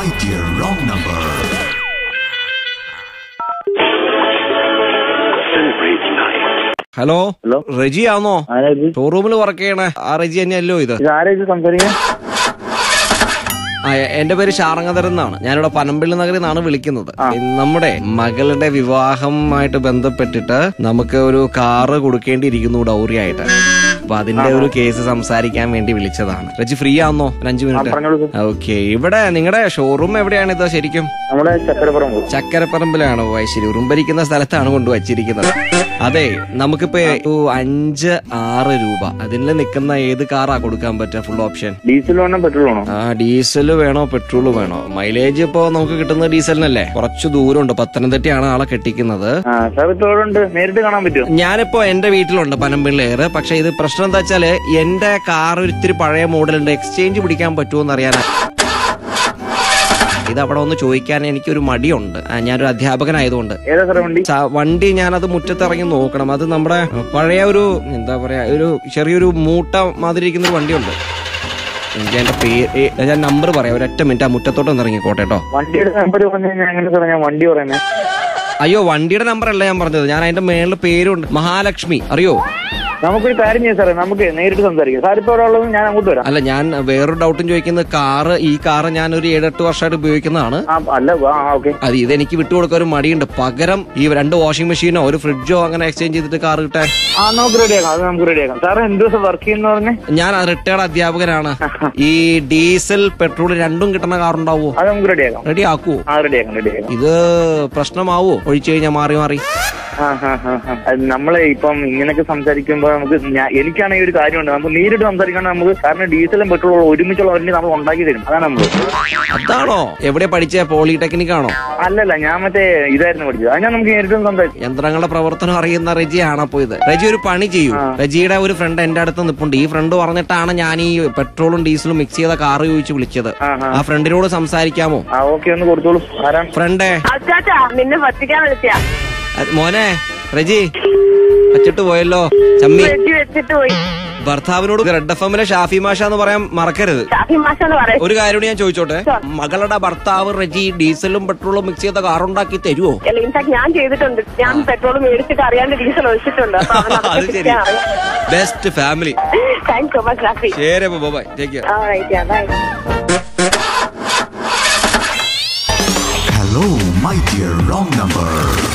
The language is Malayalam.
My dear wrong number. Celebrate life. Hello hello. Reji ആണോ ആരാ ഇത് ഷോറൂമിൽ വർക്ക് ചെയ്യണേ ആ റെജി തന്നെയല്ലോ ഇത് ഇത് ആരാ ഇത് സംസാരിക്കാൻ ആ എ- എന്റെ പേര് ശാറങ്ങധരൻ എന്നാണ് ഞാനിവിടെ പനമ്പിള്ളി നഗറിൽ നിന്നാണ് വിളിക്കുന്നത് നമ്മുടെ മകളുടെ വിവാഹമായിട്ട് ബന്ധപ്പെട്ടിട്ട് നമുക്ക് ഒരു കാറ് കൊടുക്കേണ്ടിയിരിക്കുന്നു ഡൗറിയായിട്ട് അപ്പൊ അതിന്റെ ഒരു കേസ് സംസാരിക്കാൻ വേണ്ടി വിളിച്ചതാണ് റെജി ഫ്രീ ആണോ ഒരു അഞ്ചു മിനിറ്റ് പറഞ്ഞോളൂ സർ. ഓക്കെ ഇവിടെ നിങ്ങളുടെ ഷോറൂം എവിടെയാണ് ഇത് ശരിക്കും നമ്മുടെ ചക്കരപ്പുറം പോകും ചക്കരപ്പറമ്പിലാണ് വയശ്ശേരി ഉറുമ്പരിക്കുന്ന സ്ഥലത്താണ് കൊണ്ടുവച്ചിരിക്കുന്നത് അതെ നമുക്കിപ്പോ ഒരു അഞ്ച് ആറ് രൂപ അതിൽ നിൽക്കുന്ന ഏത് കാറാ കൊടുക്കാൻ പറ്റുക ഫുൾ ഓപ്ഷൻ ഡീസൽ വേണോ പെട്രോൾ വേണോ ആ ഡീസൽ വേണോ പെട്രോൾ വേണോ മൈലേജ് ഇപ്പോ നമുക്ക് കിട്ടുന്നത് ഡീസലിനല്ലേ കുറച്ച് ദൂരമുണ്ട് പത്തനംതിട്ടയാണ് ആളെ കെട്ടിക്കുന്നത് ആ സാർ ഇപ്പൊ എവിടെ ഉണ്ട് നേരിട്ട് കാണാൻ പറ്റുമോ ഞാനിപ്പോ എന്റെ വീട്ടിലുണ്ട് പനമ്പിള്ളേറ് പക്ഷെ ഇത് പ്രശ്നം എന്താ വെച്ചാല് എന്റെ കാർ ഒരിത്തിരി പഴയ മോഡലുണ്ട് എക്സ്ചേഞ്ച് പിടിക്കാൻ പറ്റുമോ എന്ന് അറിയാനാ ഇത് അവിടെ ഒന്ന് ചോദിക്കാൻ എനിക്കൊരു മടിയുണ്ട് ആ, ഞാനൊരു അധ്യാപകനായതുകൊണ്ട് ഏതാ സാറേ വണ്ടി ച- വണ്ടി ഞാനത് മുറ്റത്തിറങ്ങി നോക്കണം അത് നമ്മുടെ പഴയ ഒരു എന്താ പറയാ ഒരു ചെറിയൊരു മൂട്ട മാതിരി ഇരിക്കുന്ന ഒരു വണ്ടിയുണ്ട് എനിക്ക് അതിന്റെ പേര് ഏ, ഞാൻ നമ്പർ പറയാം ഒരൊറ്റ മിനിറ്റ് ആ മുറ്റത്തോട്ട് ഒന്ന് ഇറങ്ങിക്കോട്ടെ കേട്ടോ വണ്ടിയുടെ നമ്പർ പറഞ്ഞു കഴിഞ്ഞാൽ എങ്ങനെ സാറേ ഞാൻ വണ്ടി പറയുന്നത് അയ്യോ വണ്ടിയുടെ നമ്പർ അല്ല ഞാൻ പറഞ്ഞത് ഞാൻ അതിന്റെ മേളിൽ പേരുണ്ട് മഹാലക്ഷ്മി അറിയോ നമുക്കൊരു കാര്യം ചെയ്യാം സാറേ നമുക്ക് നേരിട്ട് സംസാരിക്കാം സാർ ഇപ്പൊ എവിടെ ഉള്ളത് ഞാൻ അങ്ങോട്ട് വരാം അല്ല ഞാൻ വേറൊരു ഡൗട്ടും ചോദിക്കുന്നത് കാറ് ഈ കാറ് ഞാൻ ഒരു ഏഴെട്ട് വർഷമായിട്ട് ഉപയോഗിക്കുന്നതാണ് ആ അല്ല ആ ഓക്കെ അത് ഇതെനിക്ക് വിട്ടുകൊടുക്കാൻ ഒരു മടിയുണ്ട് പകരം ഈ രണ്ട് വാഷിംഗ് മെഷീനോ ഒരു ഫ്രിഡ്ജോ അങ്ങനെ എക്സ്ചേഞ്ച് ചെയ്തിട്ട് കാർ കിട്ടാൻ ആ നമുക്ക് റെഡിയാക്കാം അത് നമുക്ക് റെഡിയാക്കാം സാറ് എന്ത് ദിവസം വർക്ക് ചെയ്യുന്ന പറഞ്ഞേ ഞാൻ റിട്ടയർഡ് അധ്യാപകനാണ് ഈ ഡീസൽ പെട്രോൾ രണ്ടും കിട്ടുന്ന കാർ ഉണ്ടാവോ അത് നമുക്ക് റെഡിയാക്കാം റെഡി ആക്കുവോ ആ റെഡിയാക്കാം റെഡിയാക്കാം ഇത് പ്രശ്നമാവോ ഒഴിച്ചു കഴിഞ്ഞാൽ മാറി മാറി ആ ഹാ ഹാ ഹാ അത് നമ്മളെ ഇപ്പം ഇങ്ങനെയൊക്കെ സംസാരിക്കുമ്പോൾ നമുക്ക് ഞാൻ- എനിക്കാണെങ്കിൽ ഒരു കാര്യമുണ്ട് നമുക്ക് നേരിട്ട് സംസാരിക്കണം നമുക്ക് കാരണം ഡീസലും പെട്രോളും ഒരുമിച്ചുള്ള വണ്ടി നമ്മൾ ഉണ്ടാക്കി തരും അതാണ് നമ്മൾ അതാണോ എവിടെ പഠിച്ച പോളിടെക്നിക് ആണോ അല്ലല്ല ഞാൻ മറ്റേ ഇതായിരുന്നു പഠിച്ചത് അത് ഞാൻ നമുക്ക് നേരിട്ട് സംസാരിക്കും യന്ത്രങ്ങളുടെ പ്രവർത്തനം അറിയുന്ന റെജിയാണ് അപ്പോ ഇത് റെജി ഒരു പണി ചെയ്യൂ റെജിയുടെ ഒരു ഫ്രണ്ട് എന്റെ അടുത്ത് നിൽപ്പുണ്ട് ഈ ഫ്രണ്ട് പറഞ്ഞിട്ടാണ് ഞാൻ ഈ പെട്രോളും ഡീസലും മിക്സ് ചെയ്ത കാറ് ചോദിച്ച് വിളിച്ചത് ആ ആ ആ ഫ്രണ്ടിനോട് സംസാരിക്കാമോ ആ ഓക്കെ ഒന്ന് കൊടുത്തോളൂ ആരാണ് ഫ്രണ്ടേ അച്ചാച്ചാ നിന്നെ പറ്റിക്കാൻ വിളിച്ചാ അത് മോനെ റെജി വച്ചിട്ട് പോയല്ലോ ചമ്മി വെട്ടി വെച്ചിട്ട് പോയി ഭർത്താവിനോട് റെഡ് എഫ് എമ്മിലെ ഷാഫി മാഷ എന്ന് പറയാൻ മറക്കരുത് ഷാഫി മാഷെന്ന് പറയും ഒരു കാര്യം കൂടി ഞാൻ ചോദിച്ചോട്ടെ മകളുടെ ഭർത്താവ് റെജി ഡീസലും പെട്രോളും മിക്സ് ചെയ്ത കാറുണ്ടാക്കി തരുവോ ഇൻഫാക്ട് ഞാൻ ചെയ്തിട്ടുണ്ട് ഞാൻ പെട്രോൾ മേടിച്ചിട്ട് അറിയാണ്ട് ഡീസൽ ഒഴിച്ചിട്ടുണ്ട് അപ്പൊ അവൻ അത് അതൊക്കെ ശരി പിടിക്കാൻ അറിയാം best family thanks so much Shafi ശരി അപ്പൊ ബൈ ടേക്ക് കെയർ ആ right bye Hello, my dear wrong number.